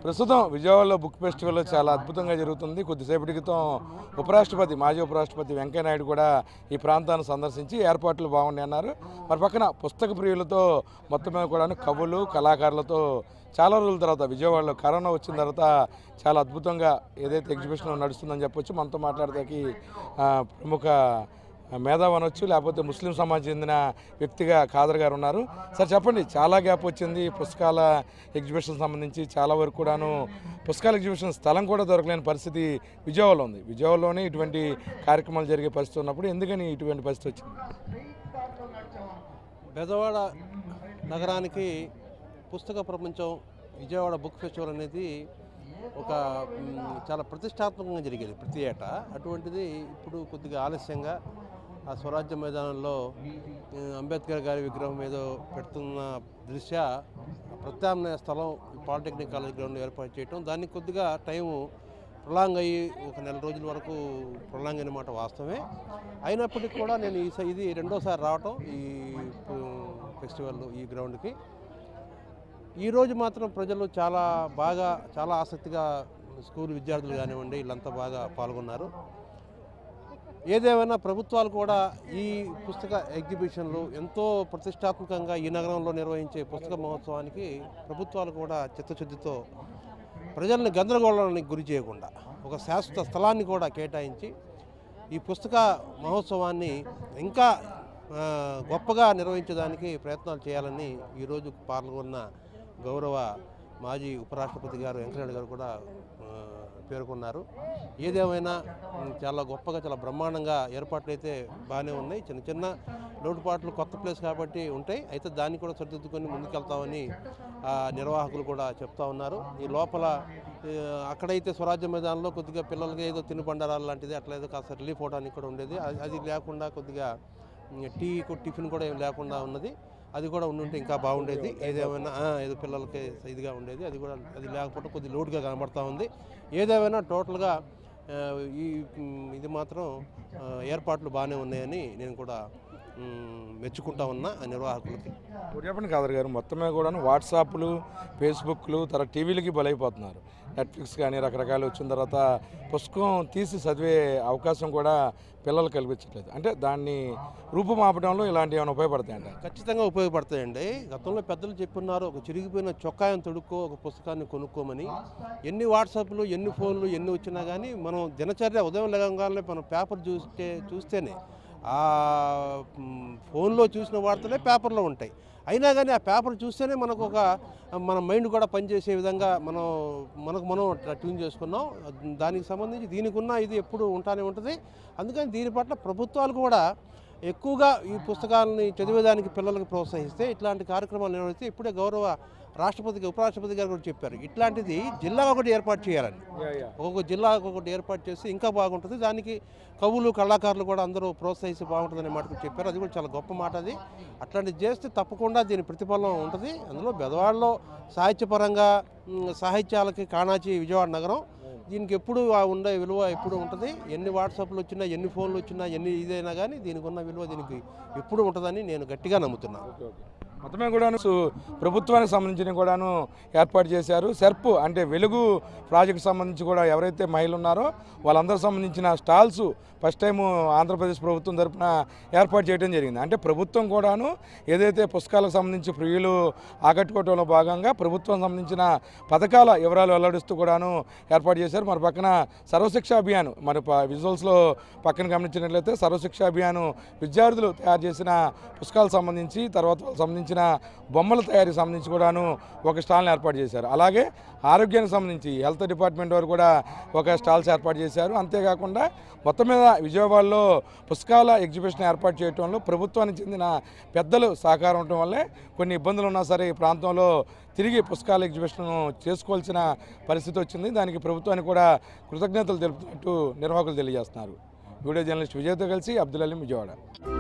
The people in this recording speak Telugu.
ప్రస్తుతం విజయవాడలో బుక్ ఫెస్టివల్ చాలా అద్భుతంగా జరుగుతుంది కొద్దిసేపటి క్రితం ఉపరాష్ట్రపతి మాజీ ఉపరాష్ట్రపతి వెంకయ్యనాయుడు కూడా ఈ ప్రాంతాన్ని సందర్శించి ఏర్పాట్లు బాగున్నాయి అన్నారు మరి పక్కన పుస్తక ప్రియులతో మొత్తం మీద కూడా కవులు కళాకారులతో చాలా రోజుల తర్వాత విజయవాడలో కరోనా వచ్చిన తర్వాత చాలా అద్భుతంగా ఏదైతే ఎగ్జిబిషన్ నడుస్తుందని చెప్పొచ్చు మనతో మాట్లాడడానికి ఆ, ప్రముఖ మేధావి అనొచ్చు లేకపోతే ముస్లిం సమాజం చెందిన వ్యక్తిగా ఖాదర్ గారు ఉన్నారు సార్ చెప్పండి చాలా గ్యాప్ వచ్చింది పుస్తకాల ఎగ్జిబిషన్ సంబంధించి చాలా వరకు కూడాను పుస్తకాల ఎగ్జిబిషన్ స్థలం కూడా దొరకలేని పరిస్థితి విజయవాడలో ఉంది విజయవాడలోనే ఇటువంటి కార్యక్రమాలు జరిగే పరిస్థితి ఉన్నప్పుడు ఎందుకని ఇటువంటి పరిస్థితి వచ్చింది బెజవాడ నగరానికి పుస్తక ప్రపంచం విజయవాడ బుక్ ఫెస్టివల్ అనేది ఒక మ్, చాలా ప్రతిష్టాత్మకంగా జరిగేది ప్రతి ఏటా అటువంటిది ఇప్పుడు కొద్దిగా ఆలస్యంగా ఆ స్వరాజ్య మైదానంలో ఆ, అంబేద్కర్ గారి విగ్రహం ఏదో పెడుతున్న దృష్ట్యా ప్రత్యామ్నాయ స్థలం పాలిటెక్నిక్ కాలేజ్ గ్రౌండ్ ఏర్పాటు చేయటం దానికి కొద్దిగా టైము ప్రొలాంగ్ అయ్యి ఒక నెల రోజుల వరకు ప్రొలాంగ్ అయిన మాట వాస్తవమే అయినప్పటికీ కూడా నేను ఈ స- ఇది రెండోసారి రావటం ఈ ఫెస్టివల్ ఈ గ్రౌండ్కి ఈరోజు మాత్రం ప్రజలు చాలా బాగా చాలా ఆసక్తిగా స్కూల్ విద్యార్థులు కానివ్వండి వీళ్ళంతా బాగా పాల్గొన్నారు ఏదేమైనా ప్రభుత్వాలు కూడా ఈ పుస్తక ఎగ్జిబిషన్లు ఎంతో ప్రతిష్టాత్మకంగా ఈ నగరంలో నిర్వహించే పుస్తక మహోత్సవానికి ప్రభుత్వాలు కూడా చిత్తశుద్ధితో ప్రజల్ని గందరగోళానికి గురి చేయకుండా ఒక శాశ్వత స్థలాన్ని కూడా కేటాయించి ఈ పుస్తక మహోత్సవాన్ని ఇంకా ఆ, గొప్పగా నిర్వహించడానికి ప్రయత్నాలు చేయాలని ఈరోజు పాల్గొన్న గౌరవ మాజీ ఉపరాష్ట్రపతి గారు వెంకయ్య గారు కూడా ఆ, పేర్కొన్నారు ఏదేమైనా ఉమ్, చాలా గొప్పగా చాలా బ్రహ్మాండంగా ఏర్పాట్లు అయితే బాగానే ఉన్నాయి చిన్న చిన్న లోటుపాట్లు కొత్త ప్లేస్ కాబట్టి ఉంటాయి అయితే దాన్ని కూడా సరిదిద్దుకొని ముందుకెళ్తామని ఆ, నిర్వాహకులు కూడా చెప్తా ఉన్నారు ఈ లోపల ఆ, అక్కడైతే స్వరాజ్య మైదానంలో కొద్దిగా పిల్లలకి ఏదో తినుబండారాలు లాంటిది అట్లా ఏదో కాస్త రిలీఫ్ అవడానికి కూడా ఉండేది అది- అది లేకుండా కొద్దిగా ఉమ్, టీ కు- టిఫిన్ కూడా ఏం లేకుండా ఉన్నది అది కూడా ఉండుంటే ఇంకా బాగుండేది ఏదేమైనా ఆ, ఏదో పిల్లలకి ఇదిగా ఉండేది అది కూడా అది లేకపోతే కొద్ది లోటుగా కనబడతా ఉంది ఏదేమైనా టోటల్గా ఆ, ఈ ఉమ్, ఇది మాత్రం ఆ, ఏర్పాట్లు బాగానే ఉన్నాయని నేను కూడా ఉమ్, మెచ్చుకుంటా ఉన్నా ఆ నిర్వాహకులకి ఇప్పుడు చెప్పండి ఖాదర్ గారు మొత్తమే కూడాను వాట్సాప్లు ఫేస్బుక్లు తర్వాత టీవీలకి బలైపోతున్నారు నెట్ఫ్లిక్స్ కానీ రకరకాలు వచ్చిన తర్వాత పుస్తకం తీసి చదివే అవకాశం కూడా పిల్లలు కల్పించట్లేదు అంటే దాన్ని రూపుమాపడంలో ఇలాంటివి ఏమైనా ఉపయోగపడతాయంట ఖచ్చితంగా ఉపయోగపడతాయండి గతంలో పెద్దలు చెప్పున్నారు ఒక చిరిగిపోయిన చొక్కాయం తొడుక్కో ఒక పుస్తకాన్ని కొనుక్కోమని ఎన్ని వాట్సాప్లు ఎన్ని ఫోన్లు ఎన్ని వచ్చినా కానీ మనం దినచర్య ఉదయం లేవగానే మనం పేపర్ చూస్తే చూస్తేనే ఆ మ్, ఫోన్లో చూసిన వార్తలే పేపర్లో ఉంటాయి అయినా కానీ ఆ పేపర్ చూస్తేనే మనకు ఒక మన మైండ్ కూడా పనిచేసే విధంగా మనం మనకు మనం అట్లా ట్యూన్ చేసుకున్నాం దానికి సంబంధించి దీనికి ఉన్న ఇది ఎప్పుడు ఉంటానే ఉంటుంది అందుకని దీని పట్ల ప్రభుత్వాలు కూడా ఎక్కువగా ఈ పుస్తకాలని చదివేదానికి పిల్లలకు ప్రోత్సహిస్తే ఇట్లాంటి కార్యక్రమాలు నిర్వహిస్తే ఇప్పుడే గౌరవ రాష్ట్రపతికి ఉపరాష్ట్రపతి గారు కూడా చెప్పారు ఇట్లాంటిది జిల్లా ఒకటి ఏర్పాటు చేయాలని ఒక్కొక్క జిల్లా ఒకటి ఏర్పాటు చేస్తే ఇంకా బాగుంటుంది దానికి కవులు కళాకారులు కూడా అందరూ ప్రోత్సహిస్తే బాగుంటుందనే మాట కూడా చెప్పారు అది కూడా చాలా గొప్ప మాట అది అట్లాంటిది చేస్తే తప్పకుండా దీని ప్రతిఫలం ఉంటుంది అందులో బెదవాడలో సాహిత్యపరంగా మ్, సాహిత్యాలకి కాణాచి విజయవాడ నగరం దీనికి ఎప్పుడు ఆ ఉండే విలువ ఎప్పుడు ఉంటుంది ఎన్ని వాట్సాప్లు వచ్చినా ఎన్ని ఫోన్లు వచ్చినా ఎన్ని ఇదైనా కానీ దీనికి ఉన్న విలువ దీనికి ఎప్పుడు ఉంటుందని నేను గట్టిగా నమ్ముతున్నాను మొత్తమే కూడాను సు- ప్రభుత్వానికి సంబంధించిన కూడాను ఏర్పాటు చేశారు సెర్ప్ అంటే వెలుగు ప్రాజెక్ట్ సంబంధించి కూడా ఎవరైతే మహిళలు ఉన్నారో వాళ్ళందరూ సంబంధించిన స్టాల్స్ ఫస్ట్ టైం ఆంధ్రప్రదేశ్ ప్రభుత్వం తరపున ఏర్పాటు చేయడం జరిగింది అంటే ప్రభుత్వం కూడాను ఏదైతే పుస్తకాలకు సంబంధించి ప్రియులు ఆకట్టుకోవడంలో భాగంగా ప్రభుత్వం సంబంధించిన పథకాల వివరాలు వెల్లడిస్తూ కూడాను ఏర్పాటు చేశారు మరి పక్కన సర్వశిక్ష అభియాన్ మరి ప- విజువల్స్లో పక్కన గమనించినట్లయితే సర్వశిక్ష అభియాన్ విద్యార్థులు తయారు చేసిన పుస్తకాలకు సంబంధించి తర్వాత వాళ్ళకి సంబంధించిన బొమ్మల తయారీకి సంబంధించి కూడాను ఒక స్టాల్ని ఏర్పాటు చేశారు అలాగే ఆరోగ్యానికి సంబంధించి హెల్త్ డిపార్ట్మెంట్ వారు కూడా ఒక స్టాల్స్ ఏర్పాటు చేశారు అంతేకాకుండా మొత్తం మీద విజయవాడలో పుస్తకాల ఎగ్జిబిషన్ ఏర్పాటు చేయడంలో ప్రభుత్వానికి చెందిన పెద్దలు సహకారం ఉండటం వల్లే కొన్ని ఇబ్బందులు ఉన్నా సరే ఈ ప్రాంతంలో తిరిగి పుస్తకాల ఎగ్జిబిషన్ చేసుకోవాల్సిన పరిస్థితి వచ్చింది దానికి ప్రభుత్వానికి కూడా కృతజ్ఞతలు తెలుపుతున్నట్టు నిర్వాహకులు తెలియజేస్తున్నారు వీడియో జర్నలిస్ట్ విజయ్తో కలిసి అబ్దుల్ అలీం విజయవాడ